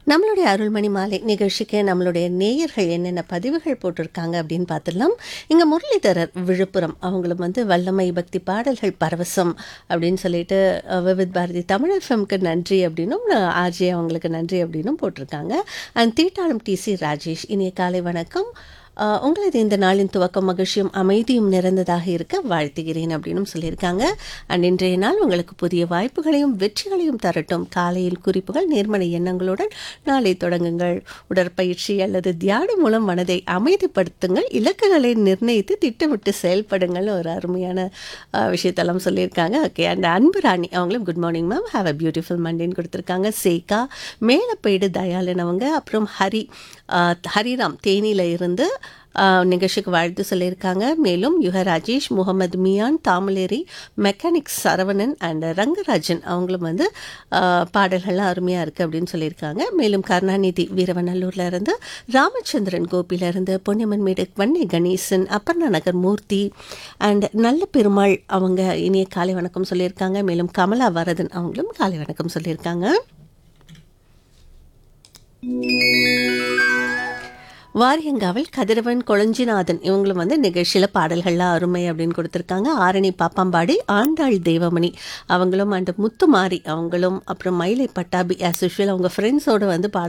நம்மளுடைய அருள்மணி மாலை நிகழ்ச்சிக்கு நம்மளுடைய நேயர்கள் என்னென்ன பதிவுகள் போட்டிருக்காங்க அப்படின்னு பார்த்துடலாம் இங்கே முரளிதரர் விழுப்புரம் அவங்களும் வந்து வல்லமை பக்தி பாடல்கள் பரவசம் அப்படின்னு சொல்லிட்டு அஹ், விவித் பாரதி தமிழ் எஃப்எம்க்கு நன்றி அப்படின்னும் ஆர்ஜே அவங்களுக்கு நன்றி அப்படின்னும் போட்டிருக்காங்க அண்ட் தீட்டாளம் டிசி ராஜேஷ் இனிய காலை வணக்கம் அஹ், உங்களது இந்த நாளின் துவக்கம் மகிழ்ச்சியும் அமைதியும் நிறைந்ததாக இருக்க வாழ்த்துகிறேன் அப்படின்னு சொல்லியிருக்காங்க அண்ட் இன்றைய நாள் உங்களுக்கு புதிய வாய்ப்புகளையும் வெற்றிகளையும் தரட்டும் காலையில் குறிப்புகள் நேர்மறை எண்ணங்களுடன் நாளை தொடங்குங்கள் உடற்பயிற்சி அல்லது தியானம் மூலம் மனதை அமைதிப்படுத்துங்கள் இலக்குகளை நிர்ணயித்து திட்டமிட்டு செயல்படுங்கள் ஒரு அருமையான அஹ், விஷயத்தெல்லாம் சொல்லியிருக்காங்க ஓகே அண்ட் அன்பு ராணி அவங்களும் good morning ma'am have a beautiful மண்டேன்னு கொடுத்துருக்காங்க சேகா மேலப்பேடு தயாளன் அவங்க அப்புறம் ஹரி அஹ், ஹரிராம் தேனியில் இருந்து அஹ், நிகழ்ச்சிக்கு வாழ்த்து சொல்லியிருக்காங்க மேலும் யுக ராஜேஷ் முகமது மியான் தாமலேரி மெக்கானிக்ஸ் சரவணன் அண்ட் ரங்கராஜன் அவங்களும் வந்து அஹ், பாடல்கள்லாம் அருமையாக இருக்குது அப்படின்னு சொல்லியிருக்காங்க மேலும் கருணாநிதி வீரவநல்லூர்ல இருந்து ராமச்சந்திரன் கோபில இருந்து பொன்னியம்மன் மேடு வன்னை கணேசன் அப்பர்ணா நகர் மூர்த்தி அண்ட் நல்ல பெருமாள் அவங்க இனிய காலை வணக்கம் சொல்லியிருக்காங்க மேலும் கமலா வரதன் அவங்களும் காலை வணக்கம் சொல்லியிருக்காங்க வாரியங்காவல் கதிரவன் கொளஞ்சிநாதன் இவங்களும் வந்து நிகழ்ச்சியில் பாடல்கள்லாம் அருமை அப்படின்னு கொடுத்துருக்காங்க ஆரணி பாப்பாம்பாடி ஆண்டாள் தேவமணி அவங்களும் அண்ட் முத்துமாரி அவங்களும் அப்புறம் மயிலை பட்டாபி ஆஸ் யூஷுவல் அவங்க ஃப்ரெண்ட்ஸோடு வந்து பாட